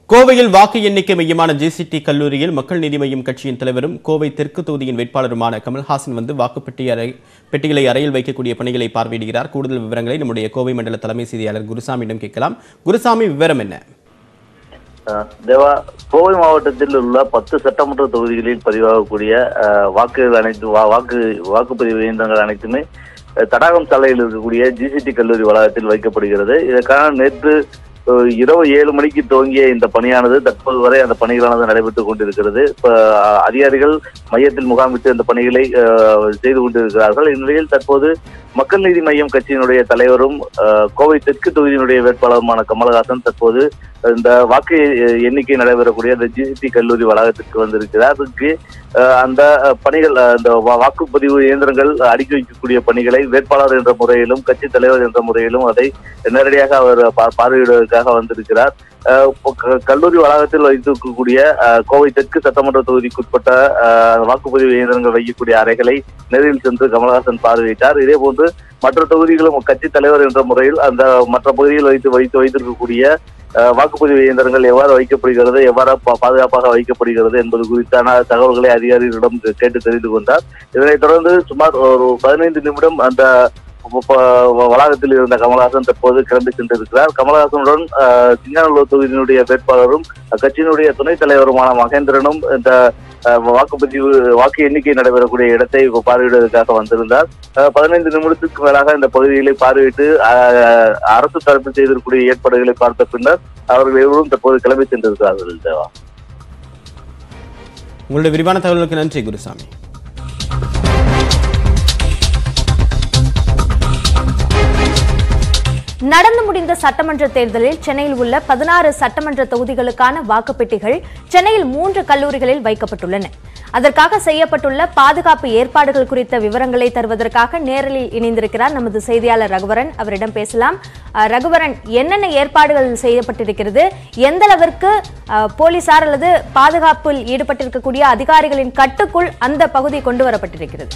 கோவையில் வாக்கு எண்ணிக்கை மையமான ஜிசிடி கல்லூரியில் மக்கள் நீதி மய்யம் கட்சியின் தலைவரும் கோவை தெற்கு தொகுதியின் வேட்பாளருமான கமல்ஹாசன் வந்து வாக்குப்பெட்டி அறை பெட்டிகளை அறையில் வைக்கக்கூடிய பணிகளை பார்வையிடுகிறார் கூடுதல் விவரங்களை நம்முடைய கோவை மண்டல தலைமை செய்தியாளர் குருசாமியிடம் கேட்கலாம் குருசாமி விவரம் என்ன அஹ் தேவா கோவை மாவட்டத்தில் உள்ள பத்து சட்டமன்ற தொகுதிகளில் பதிவாகக்கூடிய அஹ், வாக்குகள் அனைத்து வா- வாக்கு வாக்குப்பதிவு இயந்திரங்கள் அனைத்துமே அஹ், தடாகம் சாலையில் இருக்கக்கூடிய ஜிசிடி கல்லூரி வளாகத்தில் வைக்கப்படுகிறது இதற்கான நேற்று அஹ், இரவு ஏழு மணிக்கு துவங்கிய இந்த பணியானது தற்போது வரை அந்த பணிகளானது நடைபெற்றுக் கொண்டிருக்கிறது இப்ப அஹ், அதிகாரிகள் மையத்தில் முகாமிட்டு அந்த பணிகளை அஹ், செய்து கொண்டிருக்கிறார்கள் இந்நிலையில் தற்போது மக்கள் நீதி மய்யம் கட்சியினுடைய தலைவரும் அஹ், கோவை தெற்கு தொகுதியினுடைய வேட்பாளருமான கமலஹாசன் தற்போது இந்த வாக்கு எண்ணிக்கை நடைபெறக்கூடிய அந்த ஜிசிடி கல்லூரி வளாகத்திற்கு வந்திருக்கிறார் அதுக்கு அஹ், அந்த அஹ், பணிகள் அஹ், அந்த வா- வாக்குப்பதிவு இயந்திரங்கள் அடுக்கி வைக்கக்கூடிய பணிகளை வேட்பாளர் என்ற முறையிலும் கட்சி தலைவர் என்ற முறையிலும் அதை நேரடியாக அவர் பா- பார்வையிடுவதற்காக வந்திருக்கிறார் அஹ், இப்போ க- கல்லூரி வளாகத்தில் வைத்திருக்கக்கூடிய அஹ், கோவை தெற்கு சட்டமன்ற தொகுதிக்குட்பட்ட அஹ், வாக்குப்பதிவு இயந்திரங்கள் வைக்கக்கூடிய அறைகளை நேரில் சென்று கமலஹாசன் பார்வையிட்டார் இதே போன்று மற்ற தொகுதிகளும் கட்சி தலைவர் என்ற முறையில் அந்த மற்ற பகுதியில் வைத்து வைத்து வைத்திருக்கக்கூடிய அஹ், வாக்குப்பதிவு இயந்திரங்கள் எவ்வாறு வைக்கப்படுகிறது எவ்வாறு பா- பாதுகாப்பாக வைக்கப்படுகிறது என்பது குறித்தான தகவல்களை அதிகாரிகளிடம் கேட்டு தெரிந்து கொண்டார் இதனைத் தொடர்ந்து சுமார் ஒரு பதினைந்து நிமிடம் அந்த ப- ப- வளாகத்தில் இருந்த கமலஹாசன் தற்போது கிளம்பி சென்றிருக்கிறார் கமலஹாசனுடன் அஹ், சிங்காநல்லூர் தொகுதியினுடைய வேட்பாளரும் அக்கட்சியினுடைய துணைத் தலைவருமான மகேந்திரனும் இந்த அஹ், வாக்குப்பதிவு வாக்கு எண்ணிக்கை நடைபெறக்கூடிய இடத்தை இப்ப பார்வையிடுவதற்காக வந்திருந்தார் அஹ், பதினைந்து நிமிடத்துக்கு மேலாக இந்த பகுதிகளை பார்வையிட்டு அஹ், அரசு தரப்பில் செய்திருக்கக்கூடிய ஏற்பாடுகளை பார்த்த பின்னர் அவர்கள் இருவரும் தற்போது கிளம்பி சென்றிருக்கிறார்கள் தேவா உங்களுடைய விரிவான தகவலுக்கு நன்றி குருசாமி நடந்து முடிந்த சட்டமன்ற தேர்தலில் சென்னையில் உள்ள பதினாறு சட்டமன்ற தொகுதிகளுக்கான வாக்குப்பெட்டிகள் சென்னையில் மூன்று கல்லூரிகளில் வைக்கப்பட்டுள்ளன அதற்காக செய்யப்பட்டுள்ள பாதுகாப்பு ஏற்பாடுகள் குறித்த விவரங்களை தருவதற்காக நேரலில் இணைந்திருக்கிறார் நமது செய்தியாளர் ரகுவரன் அவரிடம் பேசலாம் அஹ், ரகுவரன் என்னென்ன ஏற்பாடுகள் செய்யப்பட்டிருக்கிறது எந்த அளவிற்கு அஹ், போலீசார் அல்லது பாதுகாப்பில் ஈடுபட்டிருக்கக்கூடிய அதிகாரிகளின் கட்டுக்குள் அந்த பகுதி கொண்டு வரப்பட்டிருக்கிறது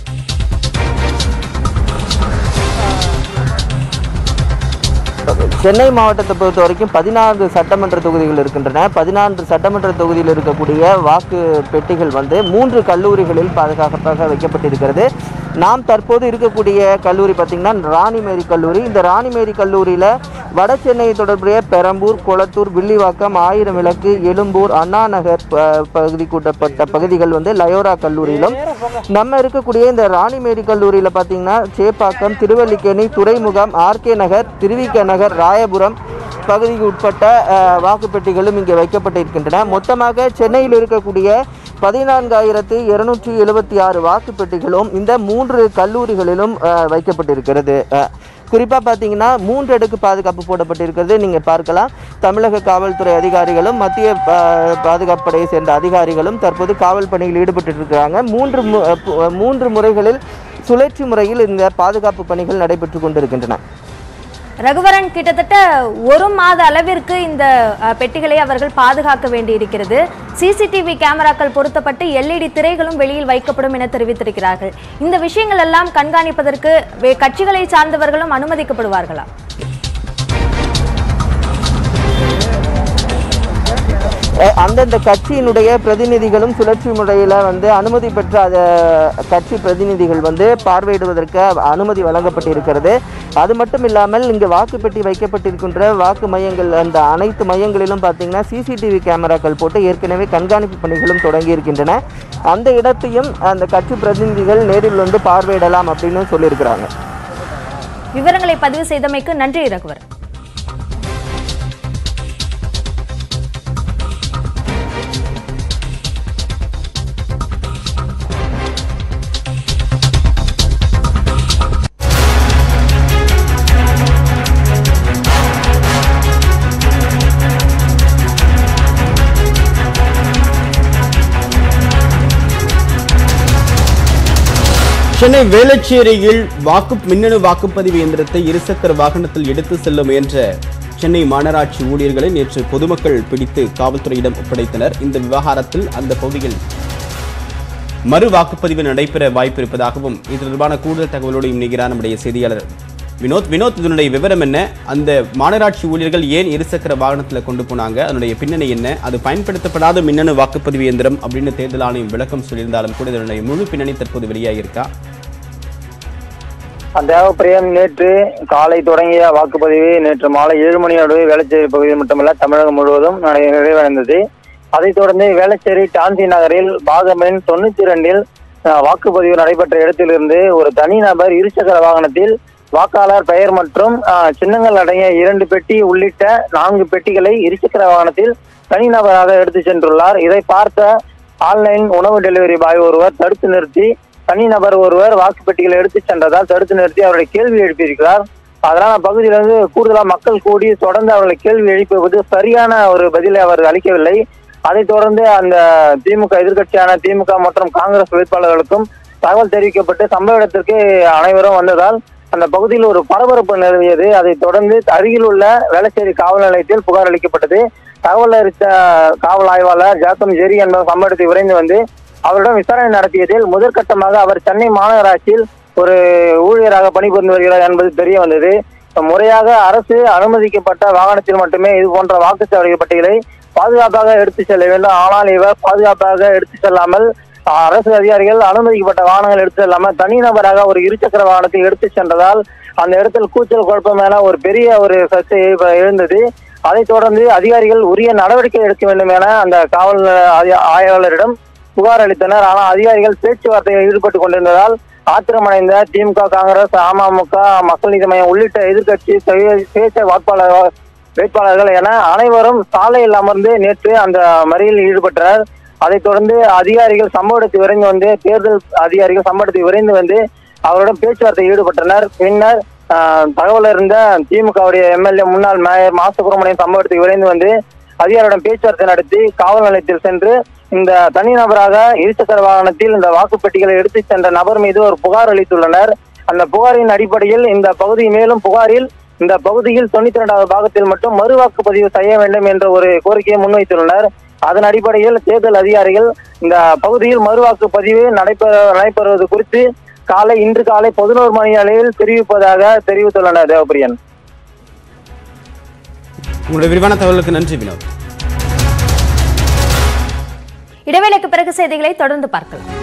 சென்னை மாவட்டத்தை பொறுத்த வரைக்கும் பதினான்கு சட்டமன்ற தொகுதிகள் இருக்கின்றன பதினான்கு சட்டமன்ற தொகுதியில் இருக்கக்கூடிய வாக்கு பெட்டிகள் வந்து மூன்று கல்லூரிகளில் பாதுகாப்பாக வைக்கப்பட்டிருக்கிறது நாம் தற்போது இருக்கக்கூடிய கல்லூரி பார்த்திங்கன்னா ராணிமேரி கல்லூரி இந்த ராணிமேரி கல்லூரியில் வட சென்னை தொடர்புடைய பெரம்பூர் கொளத்தூர் வில்லிவாக்கம் ஆயிரம் விளக்கு எழும்பூர் அண்ணா நகர் ப- பகுதிக்குட்பட்ட பகுதிகள் வந்து லயோரா கல்லூரியிலும் நம்ம இருக்கக்கூடிய இந்த ராணிமேரி கல்லூரியில் பார்த்தீங்கன்னா சேப்பாக்கம் திருவல்லிக்கேணி துறைமுகம் ஆர்கே நகர் திருவிக நகர் ராயபுரம் பகுதிக்கு உட்பட்ட அஹ், வாக்குப்பெட்டிகளும் இங்கே வைக்கப்பட்டிருக்கின்றன மொத்தமாக சென்னையில் இருக்கக்கூடிய பதினான்காயிரத்து இருநூற்றி எழுபத்தி ஆறு வாக்குப்பெட்டிகளும் இந்த மூன்று கல்லூரிகளிலும் அஹ், வைக்கப்பட்டிருக்கிறது அஹ், குறிப்பாக பார்த்தீங்கன்னா மூன்று அடுக்கு பாதுகாப்பு போடப்பட்டிருக்கிறது நீங்கள் பார்க்கலாம் தமிழக காவல்துறை அதிகாரிகளும் மத்திய பா- பாதுகாப்பு படையை சேர்ந்த அதிகாரிகளும் தற்போது காவல் பணியில் ஈடுபட்டிருக்கிறாங்க மூன்று மு- அஹ் பு- மூன்று முறைகளில் சுழற்சி முறையில் இந்த பாதுகாப்பு பணிகள் நடைபெற்று கொண்டிருக்கின்றன ரகுவரன் கிட்டத்தட்ட ஒரு மாத அளவிற்கு இந்த அஹ், பெட்டிகளை அவர்கள் பாதுகாக்க வேண்டியிருக்கிறது சிசிடிவி கேமராக்கள் பொருத்தப்பட்டு எல்இடி திரைகளும் வெளியில் வைக்கப்படும் என தெரிவித்திருக்கிறார்கள் இந்த விஷயங்கள் எல்லாம் கண்காணிப்பதற்கு வே- கட்சிகளை சார்ந்தவர்களும் அனுமதிக்கப்படுவார்களா அஹ் அந்தந்த கட்சியினுடைய பிரதிநிதிகளும் சுழற்சி முறையில் வந்து அனுமதி பெற்ற அத கட்சி பிரதிநிதிகள் வந்து பார்வையிடுவதற்கு அனுமதி வழங்கப்பட்டிருக்கிறது அது மட்டும் இல்லாமல் இங்கு வாக்குப்பெட்டி வைக்கப்பட்டிருக்கின்ற வாக்கு மையங்கள் அந்த அனைத்து மையங்களிலும் பார்த்தீங்கன்னா சிசிடிவி கேமராக்கள் போட்டு ஏற்கனவே கண்காணிப்பு பணிகளும் தொடங்கி இருக்கின்றன அந்த இடத்தையும் அந்த கட்சி பிரதிநிதிகள் நேரில் வந்து பார்வையிடலாம் அப்படின்னு சொல்லியிருக்கிறாங்க விவரங்களை பதிவு செய்தமைக்கு நன்றி ரகுவரன் சென்னை வேளச்சேரியில் வாக்கு மின்னணு வாக்குப்பதிவு இயந்திரத்தை இருசக்கர வாகனத்தில் எடுத்து செல்ல முயன்ற சென்னை மாநகராட்சி ஊழியர்களை நேற்று பொதுமக்கள் பிடித்து காவல்துறையிடம் ஒப்படைத்தனர் இந்த விவகாரத்தில் அந்த பகுதியில் மறு வாக்குப்பதிவு நடைபெற வாய்ப்பு இருப்பதாகவும் இது தொடர்பான கூடுதல் தகவலோடு இணைகிறார் நம்முடைய செய்தியாளர் வினோத் வினோத் இதனுடைய விவரம் என்ன அந்த மாநகராட்சி ஊழியர்கள் ஏன் இருசக்கர வாகனத்தில் கொண்டு போனாங்க அதனுடைய பின்னணி என்ன அது பயன்படுத்தப்படாத மின்னணு வாக்குப்பதிவு இயந்திரம் அப்படின்னு தேர்தல் ஆணையம் விளக்கம் சொல்லியிருந்தாலும் கூட இதனுடைய முழு பின்னணி தற்போது வெளியாகியிருக்கா தேவப்பிரியம் நேற்று காலை தொடங்கிய வாக்குப்பதிவு நேற்று மாலை ஏழு மணியோடு வேளச்சேரி பகுதி மட்டுமல்ல தமிழகம் முழுவதும் நடை- நிறைவடைந்தது அதைத் தொடர்ந்து வேளச்சேரி டான்சி நகரில் பாகமென் தொண்ணூத்தி ரெண்டில் வாக்குப்பதிவு நடைபெற்ற இடத்திலிருந்து ஒரு தனிநபர் இருசக்கர வாகனத்தில் வாக்காளர் பெயர் மற்றும் அஹ், சின்னங்கள் அடங்கிய இரண்டு பெட்டி உள்ளிட்ட நான்கு பெட்டிகளை இருசக்கர வாகனத்தில் தனிநபராக எடுத்து சென்றுள்ளார் இதை பார்த்த ஆன்லைன் உணவு டெலிவரி பாய் ஒருவர் தடுத்து நிறுத்தி தனிநபர் ஒருவர் வாக்குப்பெட்டிகளை எடுத்து சென்றதால் தடுத்து நிறுத்தி அவருடைய கேள்வி எழுப்பியிருக்கிறார் அதனால் அப்பகுதியிலிருந்து கூடுதலாக மக்கள் கூடி தொடர்ந்து அவர்களை கேள்வி எழுப்புவது சரியான ஒரு பதிலை அவர் அளிக்கவில்லை அதைத் தொடர்ந்து அந்த திமுக எதிர்க்கட்சியான திமுக மற்றும் காங்கிரஸ் வேட்பாளர்களுக்கும் தகவல் தெரிவிக்கப்பட்டு சம்பவ இடத்திற்கு அனைவரும் வந்ததால் அந்த பகுதியில் ஒரு பரபரப்பு நிலவியது அதைத் தொடர்ந்து அருகில் உள்ள வேளச்சேரி காவல் நிலையத்தில் புகார் அளிக்கப்பட்டது தகவல் அறிவித்த காவல் ஆய்வாளர் ஜாக்கம் ஜெரி என்பவர் சம்பவ இடத்தை விரைந்து வந்து அவரிடம் விசாரணை நடத்தியதில் முதற்கட்டமாக அவர் சென்னை மாநகராட்சியில் ஒரு ஊழியராக பணிபுரிந்து வருகிறார் என்பது தெரிய வந்தது முறையாக அரசு அனுமதிக்கப்பட்ட வாகனத்தில் மட்டுமே இது போன்ற வாக்குச்சாவடி பட்டியலை பாதுகாப்பாக எடுத்து செல்ல வேண்டும் ஆனால் இவர் பாதுகாப்பாக எடுத்து செல்லாமல் அரசு அதிகாரிகள் அனுமதிக்கப்பட்ட வாகனங்கள் எடுத்து செல்லாமல் தனிநபராக ஒரு இருசக்கர வாகனத்தை எடுத்து சென்றதால் அந்த இடத்தில் கூச்சல் குழப்பம் என ஒரு பெரிய ஒரு சர்ச்சை எழு- எழுந்தது அதைத் தொடர்ந்து அதிகாரிகள் உரிய நடவடிக்கை எடுக்க வேண்டும் என அந்த காவல் ஆய- ஆய்வாளரிடம் புகார் அளித்தனர் ஆனால் அதிகாரிகள் பேச்சுவார்த்தையில் ஈடுபட்டு கொண்டிருந்ததால் ஆத்திரமடைந்த திமுக காங்கிரஸ் அமமுக மக்கள் நீதி மையம் உள்ளிட்ட எதிர்க்கட்சி சுய- சுயேட்சை வாக்காளர் வேட்பாளர்கள் என அனைவரும் சாலையில் அமர்ந்து நேற்று அந்த மறியலில் ஈடுபட்டனர் அதைத் தொடர்ந்து அதிகாரிகள் சம்பவ இடத்துக்கு விரைந்து வந்து தேர்தல் அதிகாரிகள் சம்பவ இடத்துக்கு விரைந்து வந்து அவருடன் பேச்சுவார்த்தையில் ஈடுபட்டனர் பின்னர் ஆஹ், தகவல் இருந்த திமுகவுடைய எம்எல்ஏ முன்னாள் மேயர் மா சுப்பிரமணியன் சம்பவ இடத்துக்கு விரைந்து வந்து அதிகாரியுடன் பேச்சுவார்த்தை நடத்தி காவல் நிலையத்தில் சென்று இந்த தனிநபராக இருசக்கர வாகனத்தில் இந்த வாக்குப்பெட்டிகளை எடுத்துச் சென்ற நபர் மீது ஒரு புகார் அளித்துள்ளனர் அந்த புகாரின் அடிப்படையில் இந்த பகுதி மேலும் புகாரில் இந்த பகுதியில் தொண்ணூத்தி ரெண்டாவது பாகத்தில் மட்டும் மறு வாக்குப்பதிவு செய்ய வேண்டும் என்ற ஒரு கோரிக்கையை முன்வைத்துள்ளனர் அதன் அடிப்படையில் தேர்தல் அதிகாரிகள் இந்த பகுதியில் மறு வாக்குப்பதிவு நடைபெற நடைபெறுவது குறித்து காலை இன்று காலை பதினோரு மணி அளவில் தெரிவிப்பதாக தெரிவித்துள்ளனர் தேவபிரியன் உங்களுடைய விரிவான தகவலுக்கு நன்றி வினோத் இடைவேளைக்கு பிறகு செய்திகளை தொடர்ந்து பார்க்கலாம்